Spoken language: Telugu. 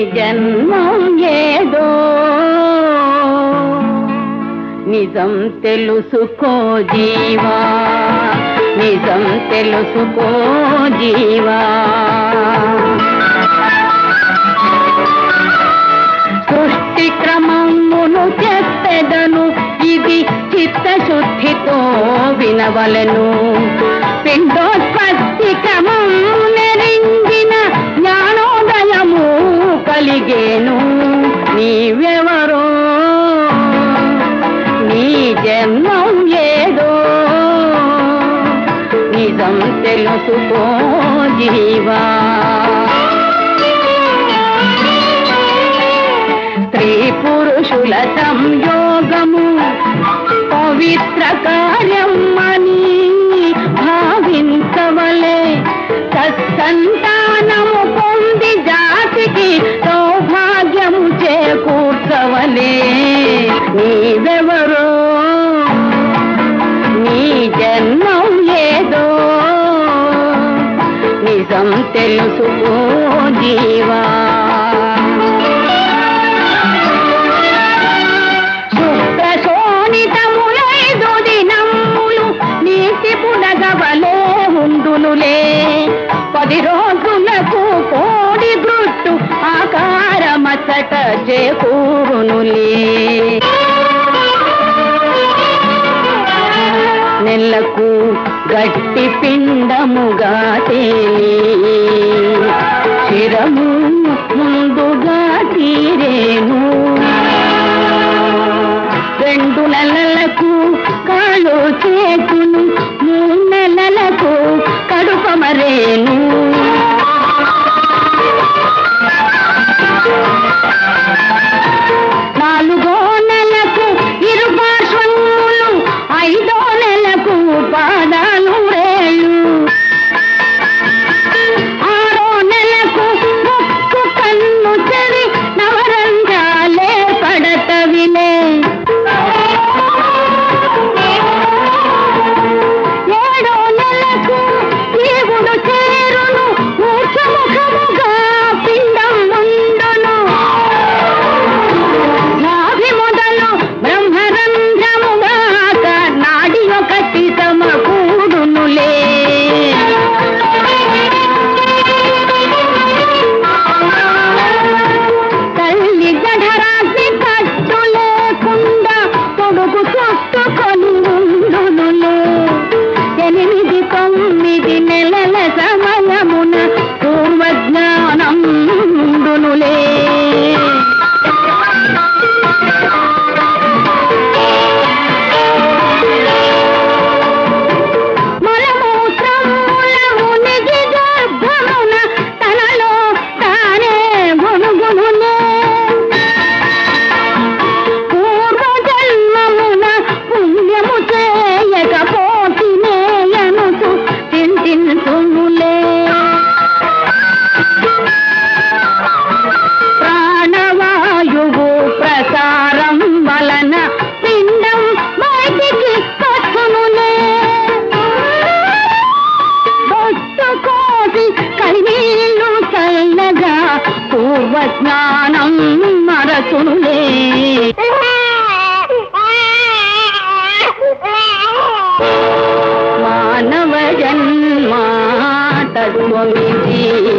జన్మం ఏదో నిజం తెలుసుకో జీవా నిజం తెలుసుకో జీవా సృష్టి క్రమమును చెప్పెదను ఇది చిత్తశుద్ధితో వినవలెను పిండోత్పత్తి క్రమము నెరింగిన జ్ఞానోదయము కలిగేను నీవెవరో నీ జన్మం ఏదో నిజం తెలుసుకో జీవా స్త్రీ పురుషుల సంయోగము పవిత్ర కార్యం అని భావించవలే సత్సంతానము పొంది జాతికి సౌభాగ్యము చేకూర్చవలే నీవెవరో నీ జన్మం ఏదో నిజం తెలుసుకో జీవా శుభ్రశోణితములైదు దినములు నీటి పునగవలే ఉండునులే పది రోజులకు కోడి గుట్టు ఆకారమసట చేకూరునులే నెలకు గట్టి పిండముగా తేలి చిరము ముందుగా తీరేను రెండు నెలలకు కాళ్ళు చేతును మూడు నెలలకు కడుపమరేను నాలుగో నెలకు ఇరుపార్శ్వములు ఐదో నెలకు పాదాలు రేళ్ళు ఆరో నెలకు ముక్కు కన్ను చెవి నవరంధ్రాలే పడతవిలే ఏడో నెలకు జీవుడు చేరును మూర్ఛముఖముగా పిండం ఉండును నాభి మొదలు బ్రహ్మరంధ్రముగా నాడి ఒకటి సమకూడునులే తల్లి జఠరాసి కట్టు లేకుండా పొడుగు చుట్టుకొని ఉండునులే ఎనిమిది తొమ్మిది నెలల సమయమున పూర్వజ్ఞానం ఉండునులే మలమూత్రముల మునిగి గర్భమున తనలో తానే గునుగునులే పూర్వజన్మమున పుణ్యము చేయకపోతినే అనుతూ చింతించుములే ప్రాణవాయువు ప్రసారం వలన పిండం బయటికి వచ్చునులే బొట్టు కోసి కన్నీళ్ళు చల్లగా పూర్వజ్ఞానం మరచునులే మానవ జన్మ తత్వమిది